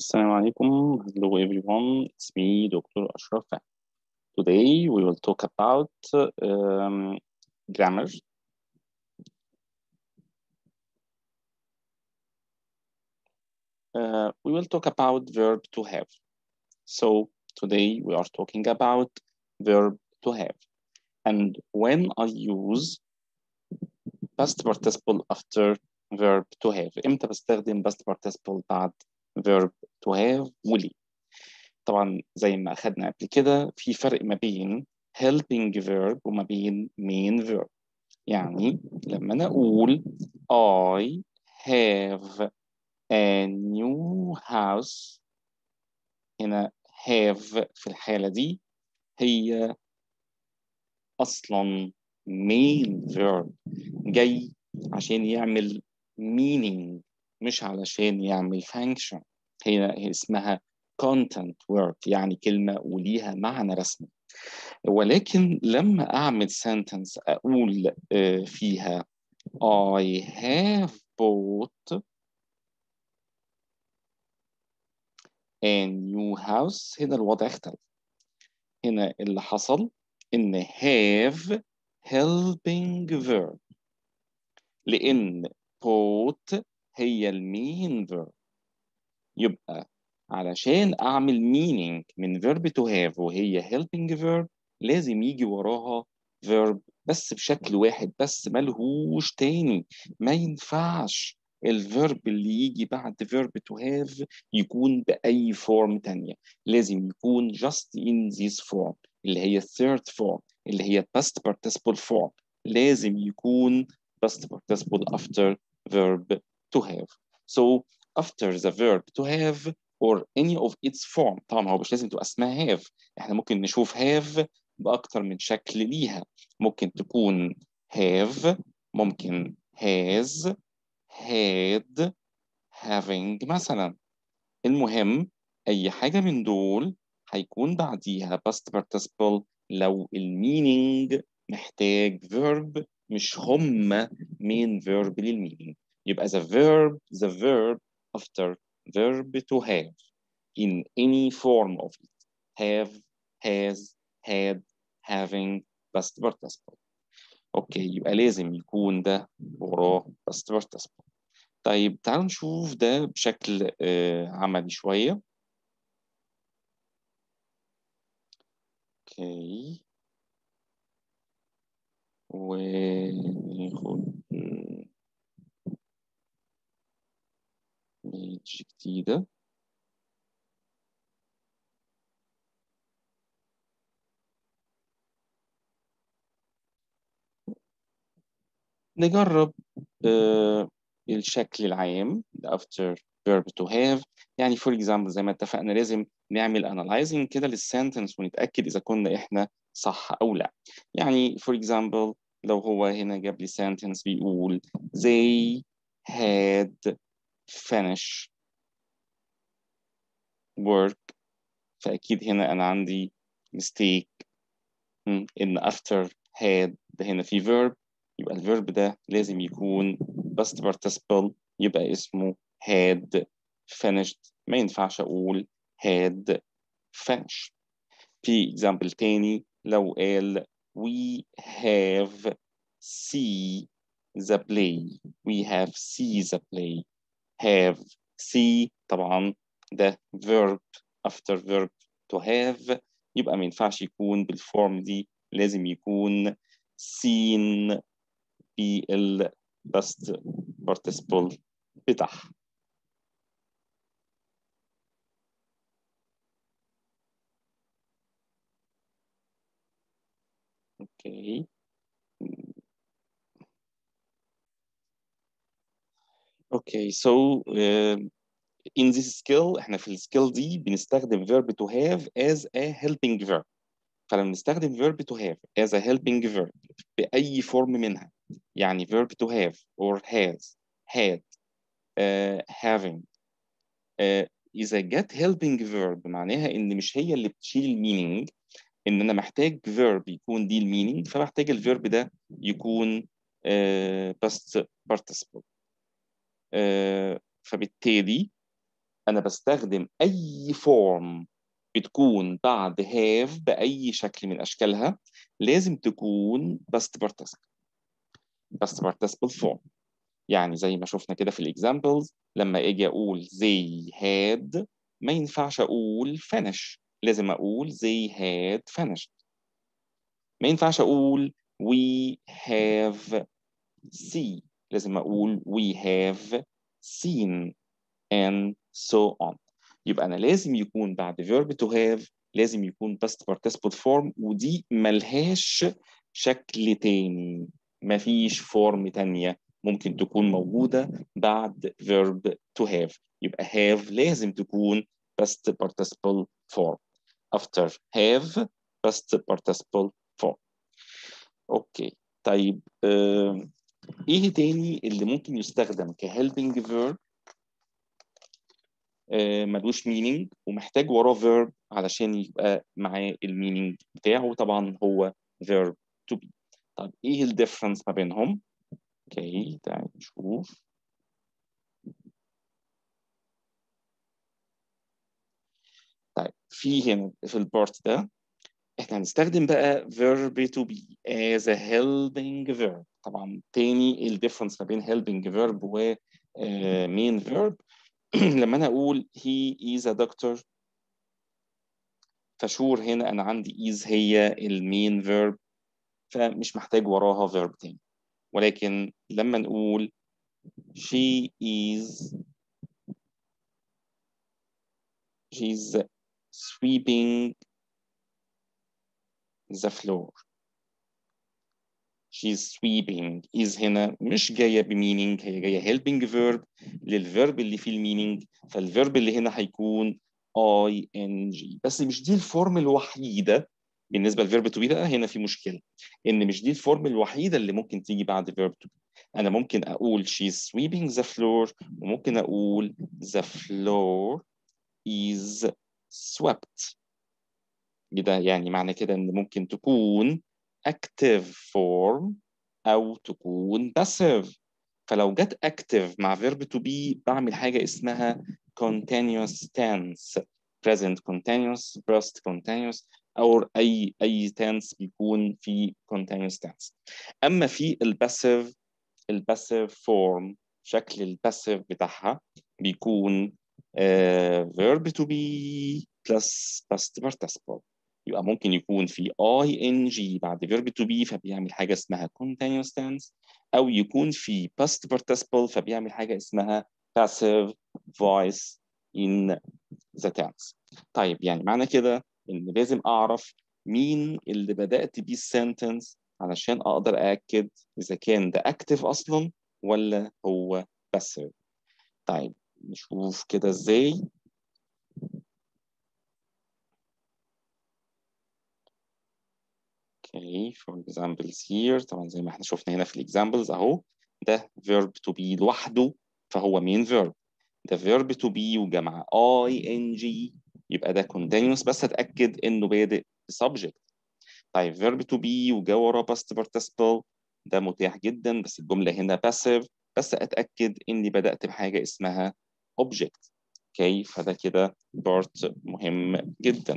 Assalamu alaikum. Hello everyone. It's me, Dr. Ashraf. Today we will talk about um, grammar. Uh, we will talk about verb to have. So today we are talking about verb to have. And when I use past participle after verb to have امتى بستخدم past participle بعد verb to have وليه طبعا زي ما أخدنا قبل كده في فرق ما بين helping verb وما بين main verb يعني لما أنا أقول I have a new house هنا have في الحالة دي هي أصلا main verb جاي عشان يعمل meaning مش علشان يعمل function هي هي اسمها content word يعني كلمة وليها معنى رسمي ولكن لما أعمل sentence أقول آه، فيها I have bought a new house هنا الوضع اختلف هنا اللي حصل إن have helping verb لأن bought هي المين verb يبقى علشان أعمل meaning من verb to have وهي helping verb لازم يجي وراها verb بس بشكل واحد بس ملهوش تاني ما ينفعش الفيرب اللي يجي بعد verb to have يكون بأي فورم تانية لازم يكون just in this form اللي هي third form اللي هي past participle form لازم يكون past participle after verb to have so after the verb to have or any of its form طبعا هو مش لازم تبقى اسمها have احنا ممكن نشوف have بأكتر من شكل ليها ممكن تكون have ممكن has had having مثلا المهم أي حاجة من دول هيكون بعديها past participle لو المينينج محتاج verb مش هما main verb للمينينج يبقى the verb the verb after verb to have in any form of it have has had having past participle اوكي يبقى لازم يكون ده وراه past participle طيب تعالوا نشوف ده بشكل آه، عملي شوية اوكي وناخد بيج جديدة نجرب آه، الشكل العام after verb to have يعني for example زي ما اتفقنا لازم نعمل analyzing كده للسنتنس ونتأكد إذا كنا إحنا صح أو لا يعني for example لو هو هنا جاب لي sentence بيقول they had finished work فأكيد هنا أنا عندي mistake م، إن after had ده هنا في verb يبقى الفيرب ده لازم يكون past participle يبقى اسمه had finished ما ينفعش أقول had finished في example تاني لو قال we have see the play we have see the play have see طبعا ده verb after verb to have يبقى ما ينفعش يكون بالفورم دي لازم يكون seen بال past participle بتاعها اوكي اوكي so uh, in this skill احنا في السكيل دي بنستخدم verb to have as a helping verb فلما نستخدم verb to have as a helping verb بأي فورم منها يعني verb to have or has had uh, having uh, إذا جت helping verb معناها إن مش هي اللي بتشيل المينينج إن أنا محتاج verb يكون دي المينينج فمحتاج الverb ده يكون uh, past participle uh, فبالتالي انا بستخدم اي فورم بتكون بعد have باي شكل من اشكالها لازم تكون past participle past participle form يعني زي ما شفنا كده في الاكزامبلز لما اجي اقول they had ما ينفعش اقول finish لازم اقول they had finished ما ينفعش اقول we have see لازم اقول we have seen and so on يبقى انا لازم يكون بعد verb to have لازم يكون past participle form ودي ملهاش شكل تاني مفيش فورم تانية ممكن تكون موجودة بعد verb to have يبقى have لازم تكون past participle form after have past participle form اوكي طيب آه، ايه تاني اللي ممكن يستخدم كhelping verb آه، ملوش meaning ومحتاج وراه verb علشان يبقى معاه المينينج بتاعه طبعا هو verb to be طب ايه الديفرنس ما بينهم اوكي تعالى نشوف طيب في هنا في البارت ده احنا هنستخدم بقى verb to be as a helping verb طبعا تاني الديفرنس ما بين helping verb و uh, main verb لما انا اقول he is a doctor فشور هنا انا عندي is هي المين verb فمش محتاج وراها verb تاني ولكن لما نقول she is she's sweeping the floor she's sweeping is هنا مش جاية بمينينج هي جاية helping verb للفيرب اللي فيه المينينج فالفيرب اللي هنا هيكون ing بس مش دي الفورم الوحيدة بالنسبة للفيرب to be بقى هنا في مشكلة إن مش دي الفورم الوحيدة اللي ممكن تيجي بعد verb to be أنا ممكن أقول she's sweeping the floor وممكن أقول the floor is swept كده يعني معنى كده إن ممكن تكون active form أو تكون passive فلو جت active مع verb to be بعمل حاجة اسمها continuous tense present continuous past continuous أو أي أي tense بيكون في continuous tense أما في الباسيف الباسيف form شكل الباسيف بتاعها بيكون uh, verb to be plus past participle يبقى ممكن يكون في ing بعد verb to be فبيعمل حاجة اسمها continuous tense أو يكون في past participle فبيعمل حاجة اسمها passive voice in the tense طيب يعني معنى كده إن لازم أعرف مين اللي بدأت بيه السنتنس علشان أقدر أأكد إذا كان ده active أصلا ولا هو passive طيب نشوف كده إزاي Okay, for examples here طبعا زي ما احنا شفنا هنا في الاكزامبلز اهو ده verb to be لوحده فهو main verb ده verb to be وجمع ing يبقى ده continuous بس اتاكد انه بادئ بسبجكت طيب verb to be وجا وراه past participle ده متاح جدا بس الجمله هنا passive بس اتاكد اني بدات بحاجه اسمها object اوكي فده كده بارت مهم جدا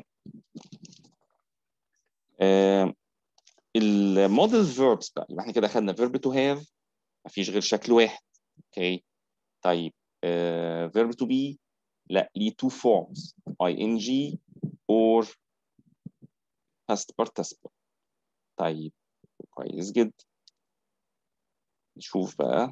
آه الموديل فيربس بقى يبقى احنا كده خدنا verb to have مفيش غير شكل واحد اوكي طيب uh, verb to be لا ليه two forms ing or past participle طيب كويس جدا نشوف بقى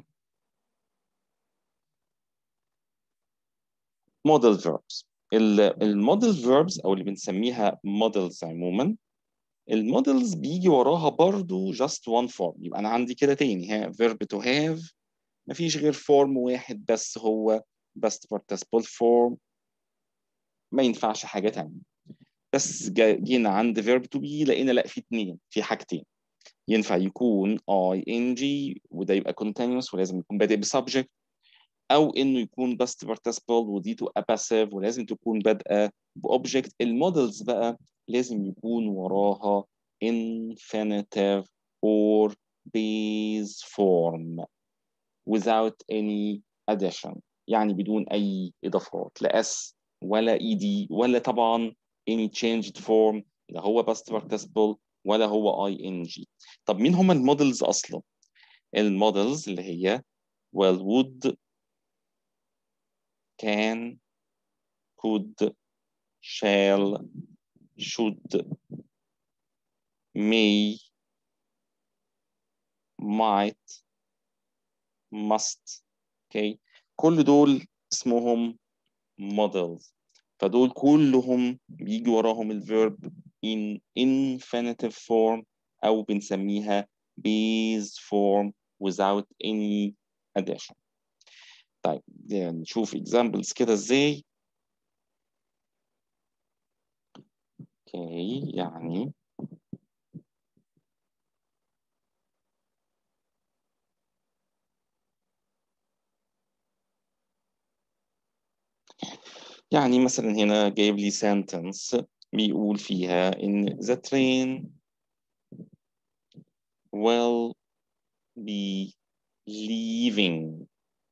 model verbs الموديل verbs او اللي بنسميها models عموما المودلز بيجي وراها برضو just one form يبقى أنا عندي كده تاني ها verb to have مفيش غير فورم واحد بس هو past participle form ما ينفعش حاجة تانية بس جينا عند verb to be لقينا لا في اتنين في حاجتين ينفع يكون ing وده يبقى continuous ولازم يكون بادئ بسبجكت أو إنه يكون past participle ودي تبقى passive ولازم تكون بادئة بأوبجكت المودلز بقى لازم يكون وراها infinitive or base form without any addition يعني بدون اي اضافات لا اس ولا اي دي ولا طبعا any changed form لا هو past participle ولا هو اي ان جي طب مين هم المودلز اصلا المودلز اللي هي well would can could shall should may might must okay كل دول اسمهم models فدول كلهم بيجي وراهم الفيرب in infinitive form أو بنسميها base form without any addition طيب نشوف examples كده ازاي اوكي يعني يعني مثلا هنا جايب لي sentence بيقول فيها إن the train will be leaving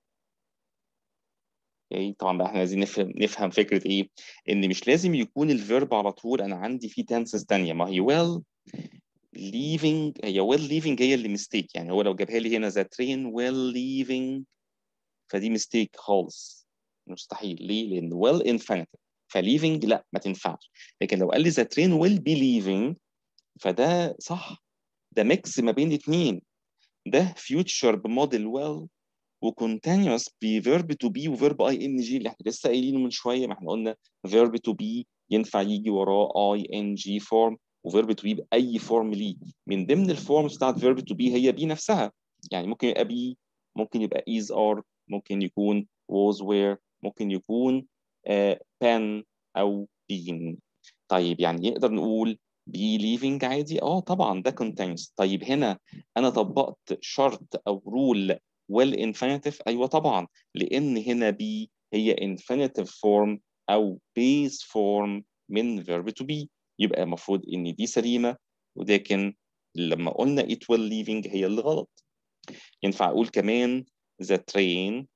اوكي طبعا بقى احنا عايزين نفهم نفهم فكره ايه ان مش لازم يكون الفيرب على طول انا عندي فيه تنسز تانية ما هي well leaving هي well leaving هي اللي ميستيك يعني هو لو جابها لي هنا the train will leaving فدي ميستيك خالص مستحيل ليه؟ لان well infinitive فليفنج لا ما تنفعش لكن لو قال لي the train will be leaving فده صح ده ميكس ما بين الاثنين ده future بموديل well وكونتينوس بفيرب تو بي وفيرب اي ان جي اللي احنا لسه قايلينه من شويه ما احنا قلنا فيرب تو بي ينفع يجي وراه اي ان جي فورم وفيرب تو بي باي فورم ليه من ضمن الفورمز بتاعت فيرب تو بي هي بي نفسها يعني ممكن يبقى بي ممكن يبقى is are ممكن يكون was were ممكن يكون uh, pen او been طيب يعني نقدر نقول be leaving عادي اه طبعا ده continuous طيب هنا انا طبقت شرط او رول well infinitive ايوه طبعا لان هنا be هي infinitive form او base form من verb to be يبقى المفروض ان دي سليمه ولكن لما قلنا it will leaving هي اللي غلط ينفع اقول كمان the train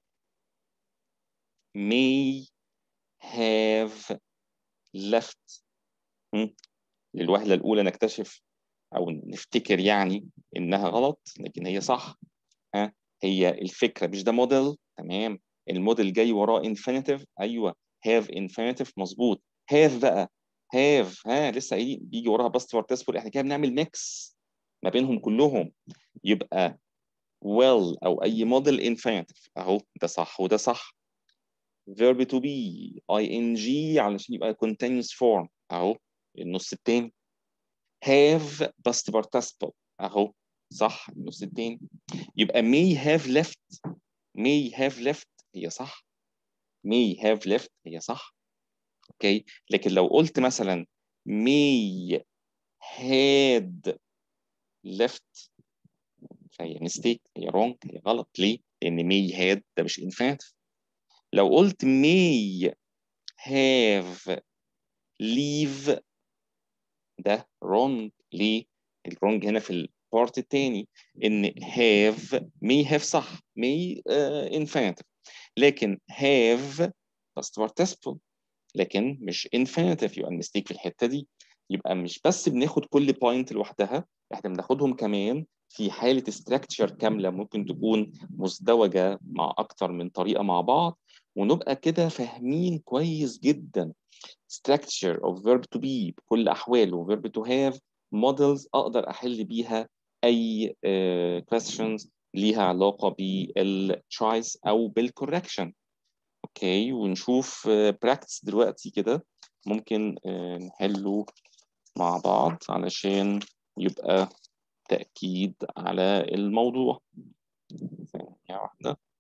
may have left للوهلة الأولى نكتشف أو نفتكر يعني إنها غلط لكن هي صح ها هي الفكرة مش ده موديل تمام الموديل جاي وراه infinitive أيوه have infinitive مظبوط have بقى have ها لسه قايلين بيجي وراها past participle احنا كده بنعمل ميكس ما بينهم كلهم يبقى well أو أي موديل infinitive أهو ده صح وده صح verb to be ing علشان يبقى continuous form اهو النص التاني have past participle اهو صح النص التاني يبقى may have left may have left هي صح may have left هي صح اوكي لكن لو قلت مثلا may had left فهي mistake هي wrong هي غلط ليه؟ لأن may had ده مش infinitive لو قلت may have leave ده wrong ليه؟ الwrong هنا في البارت الثاني ان have may have صح may uh, infinitive لكن have past participle لكن مش infinitive يبقى المستيك في الحته دي يبقى مش بس بناخد كل بوينت لوحدها احنا بناخدهم كمان في حاله استراكشر كامله ممكن تكون مزدوجه مع اكتر من طريقه مع بعض ونبقى كده فاهمين كويس جدا structure of verb to be بكل أحواله verb to have models أقدر أحل بيها أي uh, questions ليها علاقة بالchoice أو بالcorrection أوكي ونشوف uh, practice دلوقتي كده ممكن uh, نحله مع بعض علشان يبقى تأكيد على الموضوع ثانية واحدة